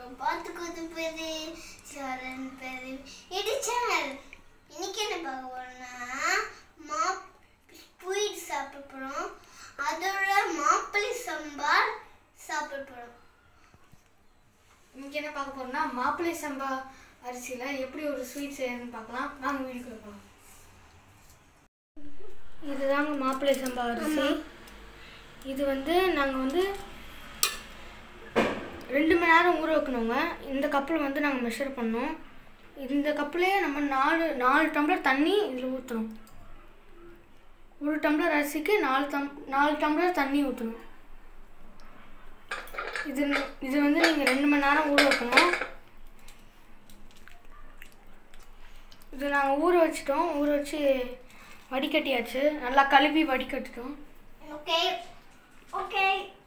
பார்த்துக்கிறது பேரு சரண் பேரு இது சேனல் இன்னைக்கு என்ன பார்க்க போறோம்னா மாப் ஸ்வீட் சாப்பிட போறோம் அதோட மாப்பிள்ளை சம்பார் சாப்பிட போறோம் இன்னைக்கு என்ன பார்க்க போறோம்னா மாப்பிள்ளை சம்பா அரிசியில் எப்படி ஒரு ஸ்வீட் செய்யறதுன்னு பார்க்கலாம் வாங்க வீட்டுக்கு போகலாம் இதுதாங்க மாப்பிள்ளை சம்பா அரிசி இது வந்து நாங்கள் வந்து ரெண்டு மணி நேரம் ஊற வைக்கணுங்க இந்த கப்பில் வந்து நாங்கள் மெஷர் பண்ணோம் இந்த கப்பிலே நம்ம நாலு நாலு டம்ளர் தண்ணி இதில் ஊற்றணும் ஒரு டம்ளர் அரிசிக்கு நாலு டம் நாலு டம்ளர் தண்ணி ஊற்றணும் இது இது வந்து நீங்கள் ரெண்டு மணி நேரம் ஊற வைக்கணும் இது நாங்கள் ஊற வச்சிட்டோம் ஊற வச்சு வடிகட்டியாச்சு நல்லா கழுவி வடிகட்டிட்டோம் ஓகே ஓகே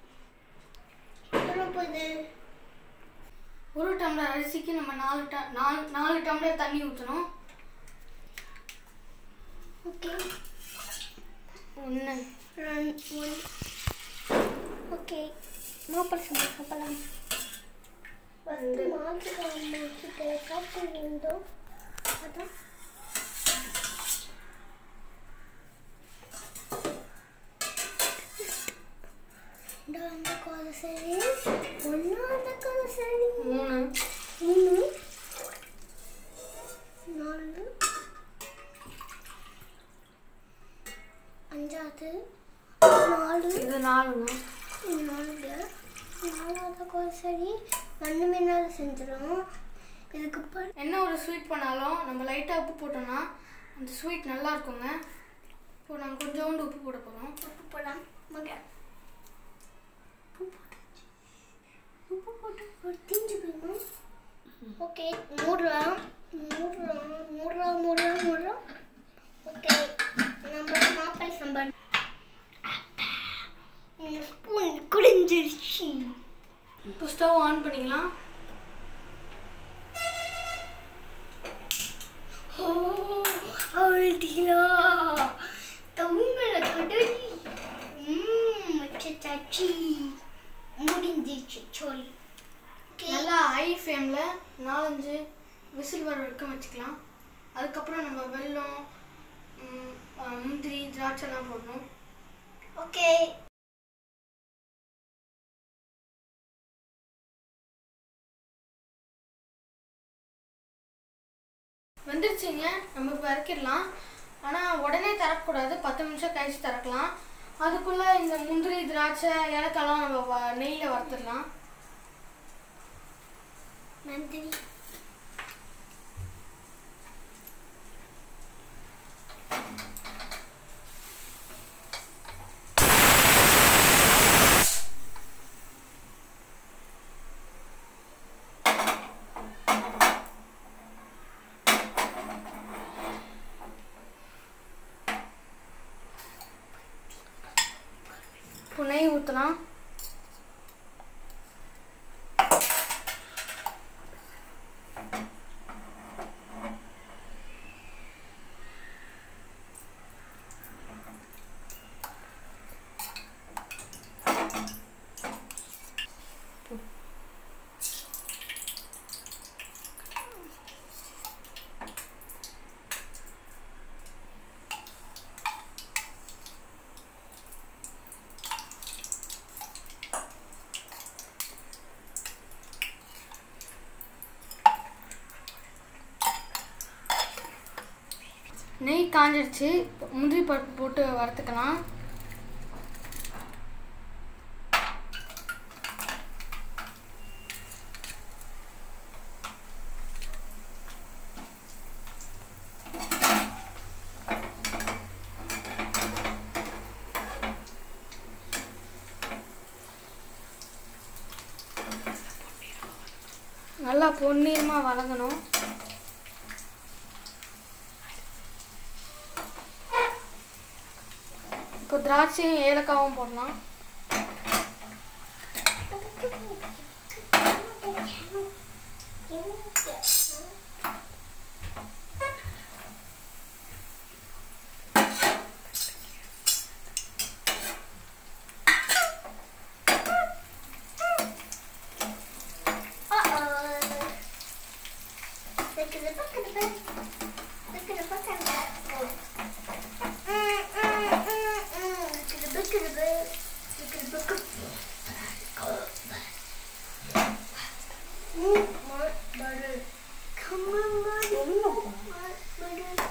போகுது ஒரு டம்ளர் அரிசிக்கு நம்ம நாலு ட நாலு நாலு டம்ளர் தண்ணி ஊற்றணும் ஓகே ஒன்று ரன் ஒன் ஓகே மாப்பிள்ளை சம்பார் சாப்பிடலாம் வந்து மாட்டுக்காம கிட்ட காட்டு இருந்தோம் அதான் இந்த அந்த கால சரி ஒன்று அந்த கால சரி மூணு மூணு நாலு அஞ்சாவது நாலு இது நாலுங்க நாலுங்க நாலாவது கோல் சரி மண்ணு மீனால் செஞ்சிடும் இதுக்கு அப்புறம் என்ன ஒரு ஸ்வீட் பண்ணாலும் நம்ம லைட்டாக உப்பு போட்டோம்னா அந்த ஸ்வீட் நல்லா இருக்குங்க இப்போ நாங்கள் கொஞ்சோண்டு உப்பு போட போகிறோம் உப்பு போடலாம் மக உப்பு போட்டாச்சு உப்பு போட்டு ஒரு திஞ்சு போயிடும் ஓகே மூடுறோம் மூடுறோம் மூடுறோம் மூடுறோம் மூடுறோம் ஓகே நம்ம மாப்பிள்ளை சம்பார் ஸ்பூன் குடிஞ்சிருச்சு இப்போ ஸ்டவ் ஆன் பண்ணிக்கலாம் ஓ அவ்வளோ தமிழ கடல் ம் சச்சி முடிஞ்சிச்சு சொல்லி நல்லா ஹை ஃப்ளேமில் நாலஞ்சு விசில் வர வரைக்கும் வச்சுக்கலாம் அதுக்கப்புறம் நம்ம வெல்லம் ம், அஹ், முந்திரி திராட்சைலாம் போடணும் ஓகே வெந்துருச்சுங்க நம்ம இப்போ இறக்கிடலாம் ஆனால் உடனே திறக்கக்கூடாது பத்து நிமிஷம் கழிச்சு திறக்கலாம் அதுக்குள்ளே இந்த முந்திரி திராட்சை ஏலக்காய்லாம் நம்ம வ- நெய்யில் வறுத்துடலாம் நன்றி இப்போ நெய் ஊற்றலாம் நெய் காஞ்சிடுச்சு இப்போ முந்திரி பருப்பு போட்டு வறுத்துக்கலாம் நல்லா பொன்னிறமாக வதங்கணும் இப்போ திராட்சையும் ஏலக்காவும் போடலாம் Uh-oh. Look at the book, look at the book. Look at the book, and Mm, mm, mm, mm. Look at the book, look at the book. Look at the book. Mm, more butter. Come on, butter. More butter.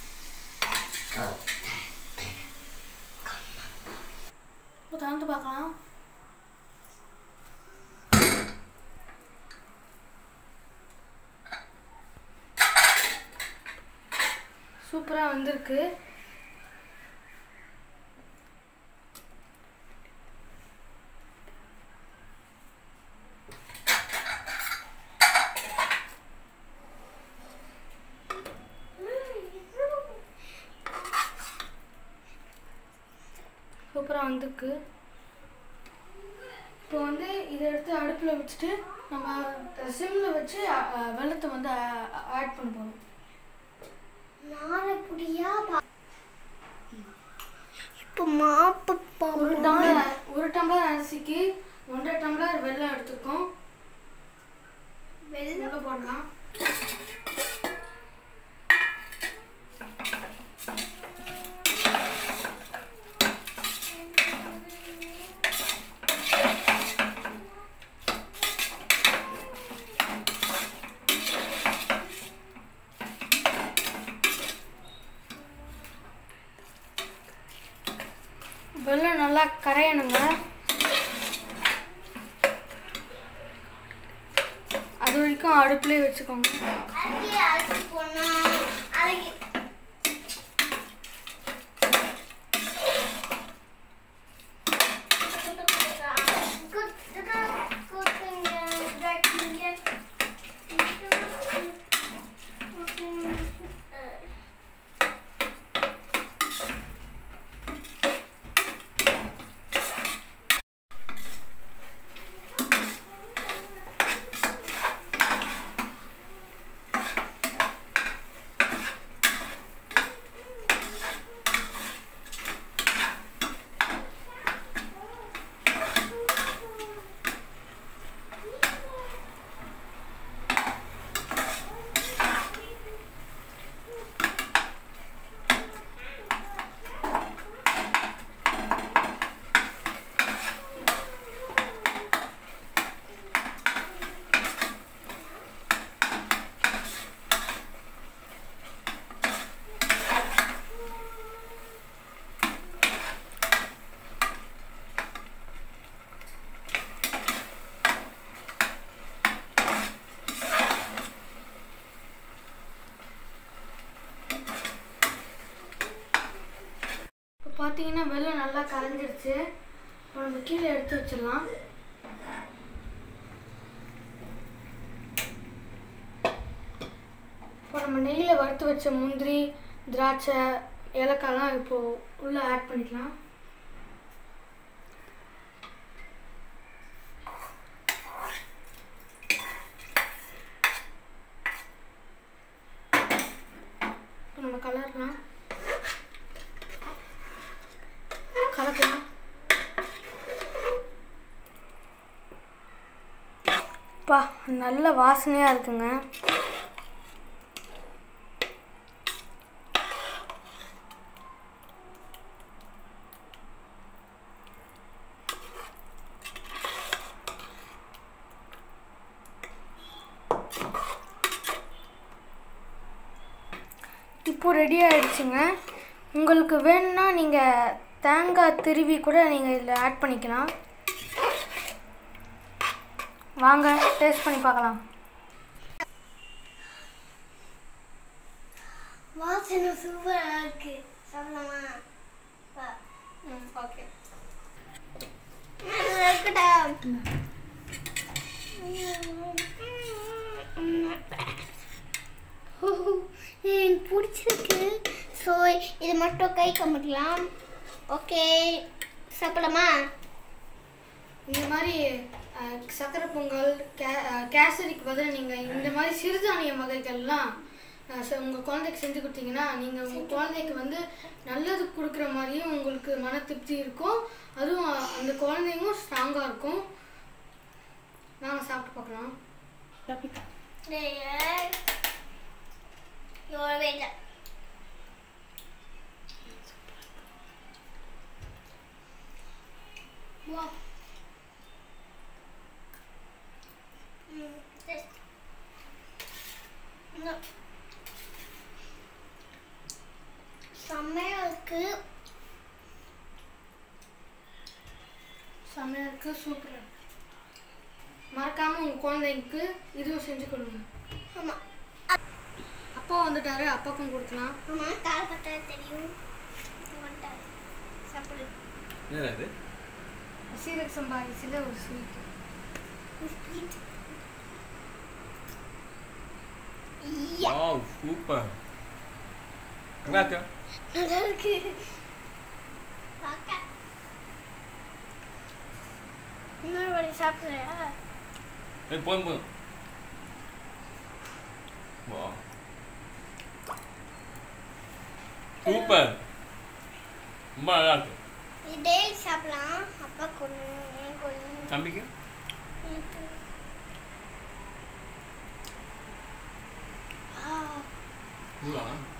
இப்போ திறந்து பார்க்கலாம் சூப்பராக வந்திருக்கு சூப்பராக வந்திருக்கு இப்போ வந்து இதை எடுத்து அடுப்பில் வச்சுட்டு நம்ம சிம்மில் வச்சு அ- அ, வெள்ளத்தை வந்து ஆட் பண்ண போகிறோம் நாலு புடியா பா- இப்போ மாப்பு ஒரு டம்ளர் ஒரு டம்ளர் அரிசிக்கு ஒன்றரை டம்ளர் வெல்லம் எடுத்துருக்கோம் வெள்ளம் வெள்ளம் போடலாம் வெல்லம் நல்லா கரையணுங்க அது வரைக்கும் அடுப்புலேயே வச்சுக்கோங்க அங்கே அரிசி போனா அழகி இப்போ பார்த்தீங்கன்னா வெல்லம் நல்லா கரைஞ்சிருச்சு இப்போ நம்ம கீழே எடுத்து வச்சிடலாம் இப்போ நம்ம நெய்யில் வறுத்து வச்ச முந்திரி திராட்சை ஏலக்காய்லாம் இப்போ உள்ளே ஆட் பண்ணிக்கலாம் இப்போ நம்ம கலர்லாம் கலக்கலாம் பா நல்ல வாசனையாக இருக்குங்க இப்போ ரெடி ஆயிடுச்சுங்க உங்களுக்கு வேணும்னா நீங்கள் தேங்காய் திருவி கூட நீங்கள் இதில் ஆட் பண்ணிக்கலாம் வாங்க டேஸ்ட் பண்ணி பார்க்கலாம் வாசனை சூப்பரா இருக்கு சாப்பிடலாமா வா. ம் ஓகே நல்லா இருக்கட்டும் எனக்கு பிடிச்சிருக்கு ஸோ இது மட்டும் கை கம்பிக்கலாம் ஓகே சாப்பிடலாமா இந்த மாதிரி அஹ், சக்கரை பொங்கல் கே அஹ், கேசரிக்கு பதிலாக நீங்கள் இந்த மாதிரி சிறுதானிய வகைகள்லாம் உங்கள் குழந்தைக்கு செஞ்சு கொடுத்தீங்கன்னா நீங்கள் உங்கள் குழந்தைக்கு வந்து நல்லது கொடுக்குற மாதிரியும் உங்களுக்கு மன திருப்தி இருக்கும் அதுவும் அ- அந்த குழந்தையும் ஸ்ட்ராங்காக இருக்கும் நாங்கள் சாப்பிட்டு பார்க்கலாம் எவ்வளவே இல்லை வா ம் சரி இன்னும் செம்மையா இருக்கு செம்மையாக இருக்குது சூப்பராக இருக்கு மறக்காமல் உங்கள் குழந்தைக்கு இதுவும் செஞ்சு கொடுங்க ஆமா அப்பா வந்துட்டாரு அப்பாக்கும் கொடுக்கலாம் ஆமா கால் பட்டா தெரியும் வந்துட்டாரு சாப்பிடு என்னடா இது சீரக சம்பா அரிசியில் ஒரு ஸ்வீட் ஸ்வீட் வாவ் சூப்பர் நல்லா இருக்கா நல்லா இருக்கு பார்க்க இன்னொரு வாட்டி சாப்பிடுறியா ஏய் போதும் போதும் வா சூப்பர் ரொம்ப நல்லா இருக்கு இது டெய்லி சாப்பிடலாம் அப்பா கொண்டு ஏன் கொண்டு தம்பிக்கு ஆ இவ்வளோ